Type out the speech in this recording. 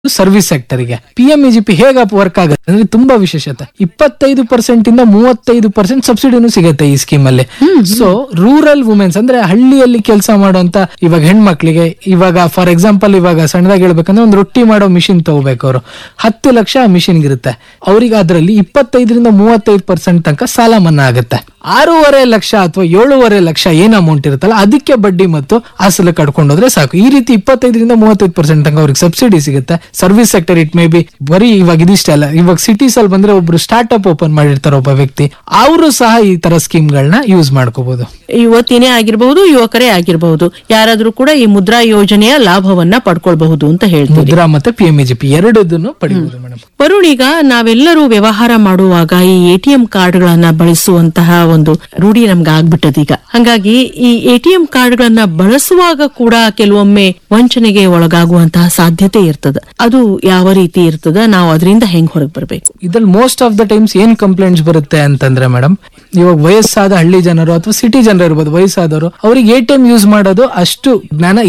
service ಸೆಕ್ಟರ್ಗೆ P M E G P ಹೇಗೆ work ಆಗುತ್ತೆ ಅಂದ್ರೆ ತುಂಬಾ ವಿಶೇಷತೆ ಇಪ್ಪತ್ತೈದು ಪರ್ಸೆಂಟ್ ಇಂದ ಮೂವತ್ತೈದು ಪರ್ಸೆಂಟ್ ಸಬ್ಸಿಡಿನೂ ಸಿಗುತ್ತೆ ಈ ಸ್ಕೀಮ್ ಅಲ್ಲಿ ಸೊ ರೂರಲ್ ವುಮೆನ್ಸ್ ಅಂದ್ರೆ ಹಳ್ಳಿಯಲ್ಲಿ ಕೆಲಸ ಮಾಡುವಂತ ಇವಾಗ ಹೆಣ್ಮಕ್ಳಿಗೆ ಇವಾಗ ಫಾರ್ ಎಕ್ಸಾಂಪಲ್ ಇವಾಗ ಸಣ್ಣದಾಗಿ ಹೇಳ್ಬೇಕಂದ್ರೆ ಒಂದು ರೊಟ್ಟಿ ಮಾಡೋ ಮಿಷಿನ್ ತಗೋಬೇಕು ಅವರು ಹತ್ತು ಲಕ್ಷ ಮಿಷಿನ್ ಇರುತ್ತೆ ಅವ್ರಿಗೆ ಅದರಲ್ಲಿ ಇಪ್ಪತ್ತೈದರಿಂದ ಮೂವತ್ತೈದು ಪರ್ಸೆಂಟ್ ತನಕ ಸಾಲ ಮನ್ನಾ ಆಗುತ್ತೆ ಆರೂವರೆ ಲಕ್ಷ ಅಥವಾ ಏಳೂವರೆ ಲಕ್ಷ ಏನ್ ಅಮೌಂಟ್ ಇರುತ್ತಲ್ಲ ಅದಕ್ಕೆ ಬಡ್ಡಿ ಮತ್ತು ಅಸಲು ಕಟ್ಕೊಂಡು ಹೋದ್ರೆ ಸಾಕು ಈ ರೀತಿ ಇಪ್ಪತ್ತೈದರಿಂದ ಮೂವತ್ತೈದು ಪರ್ಸೆಂಟ್ ತನಕ ಅವ್ರಿಗೆ ಸಬ್ಸಿಡಿ ಸಿಗುತ್ತೆ service sector it may be ಬರೀ ಇವಾಗ ಇದಿಷ್ಟೇ ಅಲ್ಲ ಇವಾಗ ಸಿಟೀಸ್ ಅಲ್ಲಿ ಬಂದ್ರೆ ಒಬ್ರು ಸ್ಟಾರ್ಟ್ಅಪ್ ಓಪನ್ ಮಾಡಿರ್ತಾರೆ ಒಬ್ಬ ವ್ಯಕ್ತಿ ಅವರು ಸಹ ಈ ತರ ಸ್ಕೀಮ್ ಗಳನ್ನ ಯೂಸ್ ಮಾಡ್ಕೋಬಹುದು ಯುವತಿನೇ ಆಗಿರಬಹುದು ಯುವಕರೇ ಆಗಿರಬಹುದು ಯಾರಾದ್ರೂ ಕೂಡ ಈ ಮುದ್ರಾ ಯೋಜನೆಯ ಲಾಭವನ್ನ ಪಡ್ಕೊಳ್ಬಹುದು ಅಂತ ಹೇಳ್ತೀವಿ ಮುದ್ರಾ ಮತ್ತೆ ಪಿ ಎಂ ಜಿ ಪಿ ಎರಡದನ್ನು ಪಡಿಬಹುದು ಮೇಡಮ್ ವರುಣ್ ಈಗ ನಾವೆಲ್ಲರೂ ವ್ಯವಹಾರ ಮಾಡುವಾಗ ಈ ಎಟಿಎಂ ಕಾರ್ಡ್ಗಳನ್ನ ಬಳಸುವಂತಹ ಒಂದು ರೂಢಿ ನಮ್ಗೆ ಆಗ್ಬಿಟ್ಟದ ಈಗ ಹಂಗಾಗಿ ಈ ಎಟಿಎಂ ಕಾರ್ಡ್ಗಳನ್ನ ಬಳಸುವಾಗ ಕೂಡ ಕೆಲವೊಮ್ಮೆ ವಂಚನೆಗೆ ಒಳಗಾಗುವಂತಹ ಸಾಧ್ಯತೆ ಇರ್ತದ ಅದು ಯಾವ ರೀತಿ ಇರ್ತದ ನಾವು ಅದರಿಂದ ಹೆಂಗ್ ಹೊರಗೆ ಬರಬೇಕು ಇದ್ರಲ್ಲಿ ಮೋಸ್ಟ್ ಆಫ್ ದ ಟೈಮ್ಸ್ ಏನ್ ಕಂಪ್ಲೇಂಟ್ಸ್ ಬರುತ್ತೆ ಅಂತಂದ್ರೆ ಮೇಡಮ್ ಇವಾಗ ವಯಸ್ಸಾದ ಹಳ್ಳಿ ಜನರು ಅಥವಾ ಸಿಟಿ ಜನರು ಇರ್ಬೋದು ವಯಸ್ಸಾದವರು ಅವ್ರಿಗೆ ಎ ಟಿ ಎಂ ಯೂಸ್ ಮಾಡೋದು ಅಷ್ಟು ಜ್ಞಾನ